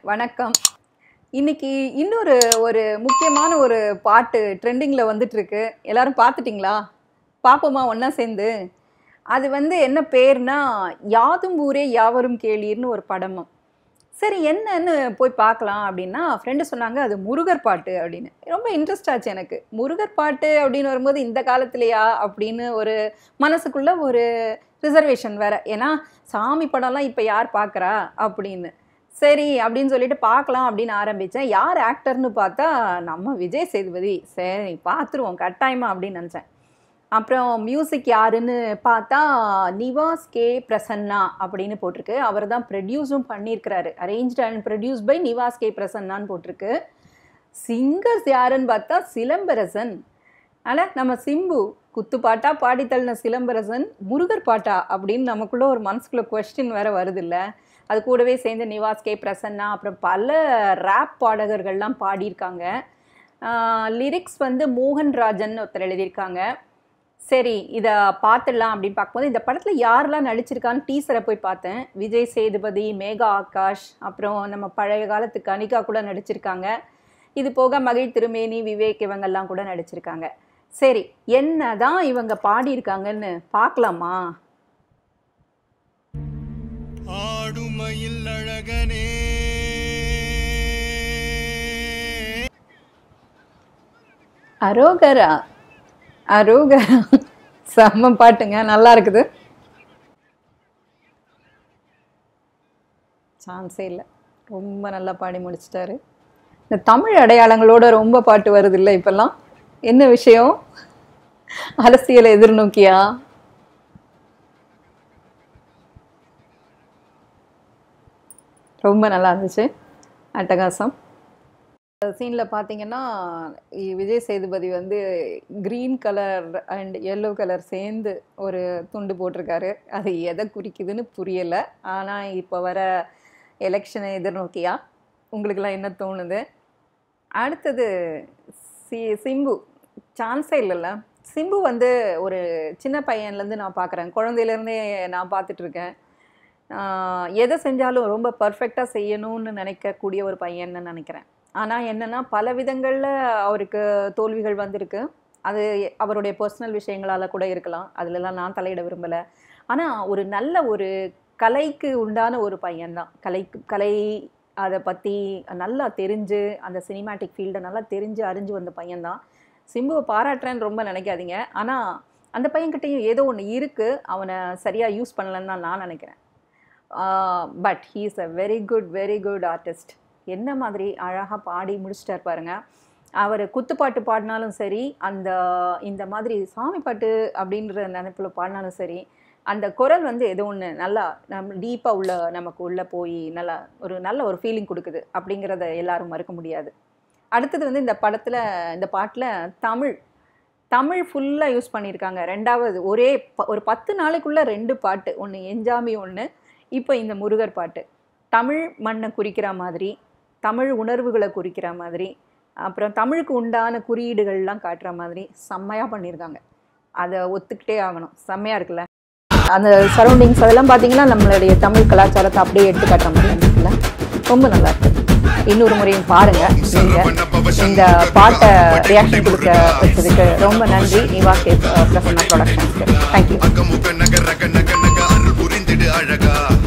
வணக்கம் இன்னைக்கு இன்னொரு ஒரு முக்கியமான ஒரு பாட்டு ட்ரெண்டிங்கில் வந்துட்டு இருக்கு எல்லாரும் பார்த்துட்டிங்களா பார்ப்போமா ஒன்றா சேர்ந்து அது வந்து என்ன பேர்னா யாதும் ஊரே யாவரும் கேளீர்னு ஒரு படமும் சரி என்னன்னு போய் பார்க்கலாம் அப்படின்னா ஃப்ரெண்டு சொன்னாங்க அது முருகர் பாட்டு அப்படின்னு ரொம்ப இன்ட்ரெஸ்ட் ஆச்சு எனக்கு முருகர் பாட்டு அப்படின்னு வரும்போது இந்த காலத்துலையா அப்படின்னு ஒரு மனசுக்குள்ள ஒரு ரிசர்வேஷன் வேற ஏன்னா சாமி படம்லாம் இப்போ யார் பார்க்குறா அப்படின்னு சரி அப்படின்னு சொல்லிட்டு பார்க்கலாம் அப்படின்னு ஆரம்பித்தேன் யார் ஆக்டர்னு பார்த்தா நம்ம விஜய் சேதுபதி சரி பார்த்துருவோம் கட்டாயமா அப்படின்னு நினச்சேன் அப்புறம் மியூசிக் யாருன்னு பார்த்தா நிவாஸ் கே பிரசன்னா அப்படின்னு போட்டிருக்கு அவர் தான் ப்ரொடியூஸும் பண்ணியிருக்கிறாரு arrange and produce by Nivas K பிரசன்னான்னு போட்டிருக்கு சிங்கர்ஸ் யாருன்னு பார்த்தா சிலம்பரசன் ஆனால் நம்ம சிம்பு குத்து பாட்டா பாடி தள்ளின சிலம்பரசன் முருகர் பாட்டா அப்படின்னு நமக்குள்ள ஒரு மனசுக்குள்ள கொஸ்டின் வேற வருது இல்ல அது கூடவே சேர்ந்து நிவாஸ் கே பிரசன்னா அப்புறம் பல ரேப் பாடகர்கள்லாம் பாடியிருக்காங்க லிரிக்ஸ் வந்து மோகன் ராஜன் ஒருத்தர் எழுதியிருக்காங்க சரி இதை பார்த்துடலாம் அப்படின்னு பார்க்கும்போது இந்த படத்தில் யாரெல்லாம் நடிச்சிருக்கான்னு டீசரை போய் பார்த்தேன் விஜய் சேதுபதி மேகா ஆகாஷ் அப்புறம் நம்ம பழைய காலத்து கனிகா கூட நடிச்சிருக்காங்க இது போக மகிழ் திருமேனி விவேக் இவங்கெல்லாம் கூட நடிச்சிருக்காங்க சரி என்னதான் இவங்க பாடியிருக்காங்கன்னு பார்க்கலாமா ஆடுமயில் அழகனே அரோகரா அரோகரா செம்ம பாட்டுங்க நல்லா இருக்குது சான்ஸே இல்லை ரொம்ப நல்லா பாடி முடிச்சிட்டாரு இந்த தமிழ் அடையாளங்களோட ரொம்ப பாட்டு வருது இல்லை இப்பெல்லாம் என்ன விஷயம் அரசியலை எதிர்நோக்கியா ரொம்ப நல்லா இருந்துச்சு அட்டகாசம் சீனில் பார்த்தீங்கன்னா இ- விஜய் சேதுபதி வந்து green colour and yellow colour சேர்ந்து ஒரு துண்டு போட்டிருக்காரு அது எதை குறிக்குதுன்னு புரியலை ஆனால் இப்போ வர எலெக்ஷனை எதிர்நோக்கியா உங்களுக்கெல்லாம் என்ன தோணுது அடுத்தது சி சிம்பு சான்ஸே இல்லைல்ல சிம்பு வந்து ஒரு சின்ன பையன்லேருந்து நான் பார்க்குறேன் குழந்தையிலேருந்தே நான் பார்த்துட்ருக்கேன் எதை செஞ்சாலும் ரொம்ப பர்ஃபெக்டாக செய்யணும்னு நினைக்கக்கூடிய ஒரு பையன்னு நினைக்கிறேன் ஆனால் என்னென்னா பல விதங்களில் அவருக்கு தோல்விகள் வந்திருக்கு அது அவருடைய பர்சனல் விஷயங்களால் கூட இருக்கலாம் அதுலலாம் நான் தலையிட விரும்பலை ஆனால் ஒரு நல்ல ஒரு கலைக்கு உண்டான ஒரு பையன்தான் கலைக்கு கலை அதை பற்றி நல்லா தெரிஞ்சு அந்த சினிமேட்டிக் ஃபீல்டை நல்லா தெரிஞ்சு அறிஞ்சு வந்த பையன்தான் சிம்புவை பாராட்டுறேன்னு ரொம்ப நினைக்காதீங்க ஆனால் அந்த பையன்கிட்டயும் ஏதோ ஒன்று இருக்குது அவனை சரியாக யூஸ் பண்ணலன்னு தான் நான் நினைக்கிறேன் but he is a very good very good artist என்ன மாதிரி அழகாக பாடி முடிச்சிட்டார் பாருங்க அவர் குத்துப்பாட்டு பாடினாலும் சரி அந்த இந்த மாதிரி சாமி பாட்டு அப்படின்ற நினைப்பில் பாடினாலும் சரி அந்த குரல் வந்து ஏதோ ஒன்று நல்லா நம்ம டீப்பாக உள்ள நமக்கு உள்ளே போய் நல்லா ஒரு நல்ல ஒரு ஃபீலிங் கொடுக்குது அப்படிங்கிறத எல்லாரும் மறுக்க முடியாது அடுத்தது வந்து இந்த படத்தில் இந்த பாட்டில் தமிழ் தமிழ் ஃபுல்லாக யூஸ் பண்ணியிருக்காங்க ரெண்டாவது ஒரே ப- ஒரு பத்து நாளைக்குள்ளே ரெண்டு பாட்டு ஒன்று எஞ்சாமி ஒன்று இப்போ இந்த முருகர் பாட்டு தமிழ் மண்ணை குறிக்கிற மாதிரி தமிழ் உணர்வுகளை குறிக்கிற மாதிரி அப்புறம் தமிழுக்கு உண்டான குறியீடுகள்லாம் காட்டுற மாதிரி செம்மையாக பண்ணியிருக்காங்க அதை ஒத்துக்கிட்டே ஆகணும் செம்மையாக இருக்குல்ல அந்த சரௌண்டிங்ஸ் அதெல்லாம் பார்த்தீங்கன்னா நம்மளுடைய தமிழ் கலாச்சாரத்தை அப்படியே எடுத்து காட்டுற மாதிரி இருக்குல்ல ரொம்ப நல்லா இருக்கு இன்னொரு முறையும் பாருங்க நீங்க இந்த பாட்டை ரியாக்ஷன் கொடுக்க வச்சதுக்கு ரொம்ப நன்றி நிவா கே பிரசன்னா ப்ரொடக்ஷன்ஸ்க்கு தேங்க்யூ அக்கமுக நக ரக நக நக அருள் புரிந்திடு அழகா